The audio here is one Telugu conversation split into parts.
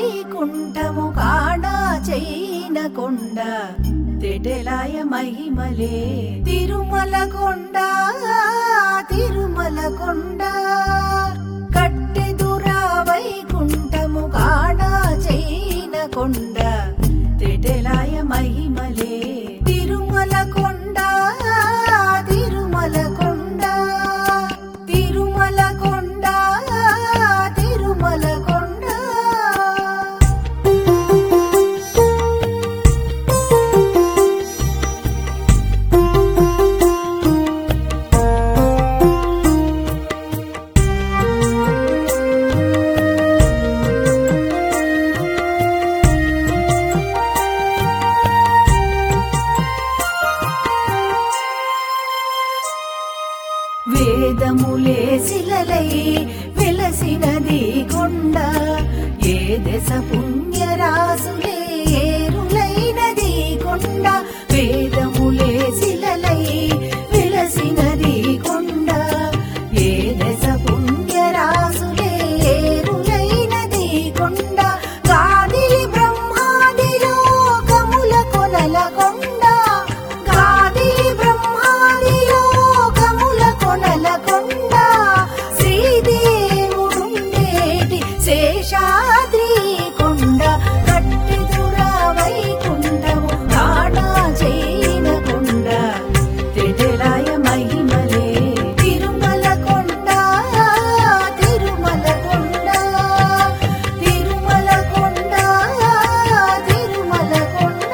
వైకుంఠము కాడా చైన కొండ తెటెలాయ మహిమలే తిరుమల కొండ తిరుమల కొండ కట్టెదురా వైకుంఠము కాడా చైన కొండ తెటెలాయ మహిమలే తిరుమల కొండ తిరుమల కొండ తిరుమల కొండ తిరుమల కొండ వేదములే శిలలై వెలసినది కొండ ఏ దశ పుణ్యరాసులే ఏరులైనది కొండ వేదములే శిలలై వెలసినది కొండ ఏ దశ పుణ్యరాసులే ఏరులైనది కొండ గాది బ్రహ్మాది లోకముల కొనల కొండ గాది బ్రహ్మాది లోకముల కొనల కొండ శ్రీదేవుడుండేటి శేషాద్రి కొండ కట్టిదురా వైకుంఠము కాడా చైన కొండ తెటెలాయ మహిమలే తిరుమల కొండ తిరుమల కొండ తిరుమల కొండ తిరుమల కొండ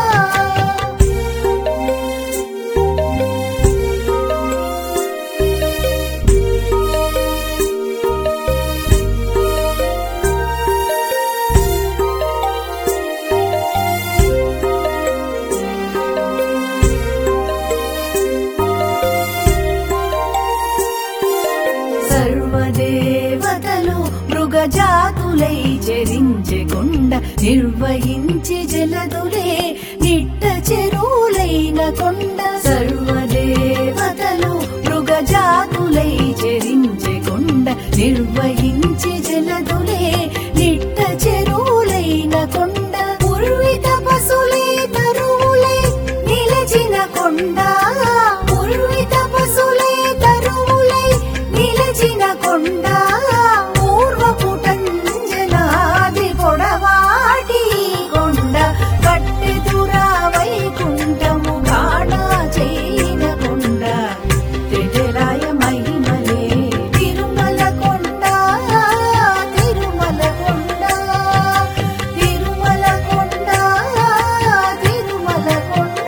సర్వదేవతలు మృగజాతులై చెరించె కొండ నిర్వహించి జలదులే నిట్ట చెరువులైన కొండ సర్వదేవతలు మృగజాతులై చెరించె కొండ నిర్వహించి జలదులే నిట్ట చెరువులైన కొండ పూర్విత పశులే తరువులే నిలచిన కొండ పూర్విత పశులే తరువులై నిలచిన కొండ పూర్వపుటంజనాది పొడవాటి కొండ కట్టెదురా వైకుంఠము కాడా చైన కొండ తెటెలాయ మహిమలే తిరుమల కొండ తిరుమల కొండ తిరుమల కొండ తిరుమల కొండ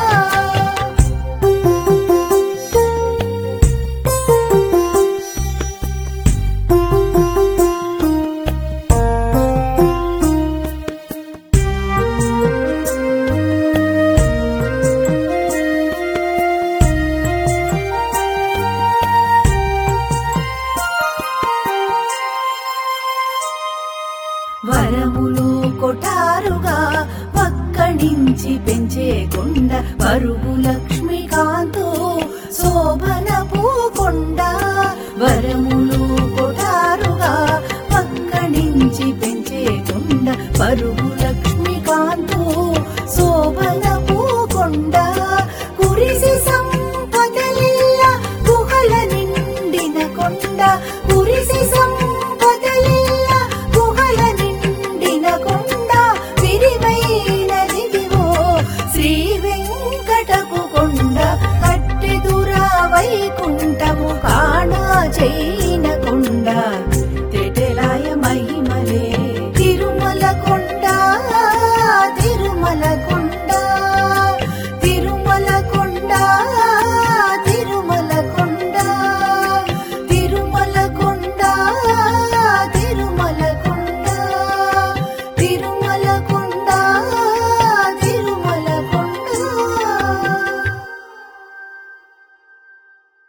వరములు కొటారుగా పక్కడించి పెంచే కొండ పరుగు లక్ష్మీకాంతు శోభన పూకొండ వరములు కొటారుగా పక్కడించి పెంచే కొండ పరుగు లక్ష్మీకాంతు శోభన పూకొండ కురిసి సంపదలిల్ల గుహల నిండిన కొండ కురిసి సంపదలిల్ల గుహల నిండిన కొండ విరివైనదివో శ్రీ వెంకటపు కొండ కట్టెదురా వైకుంఠ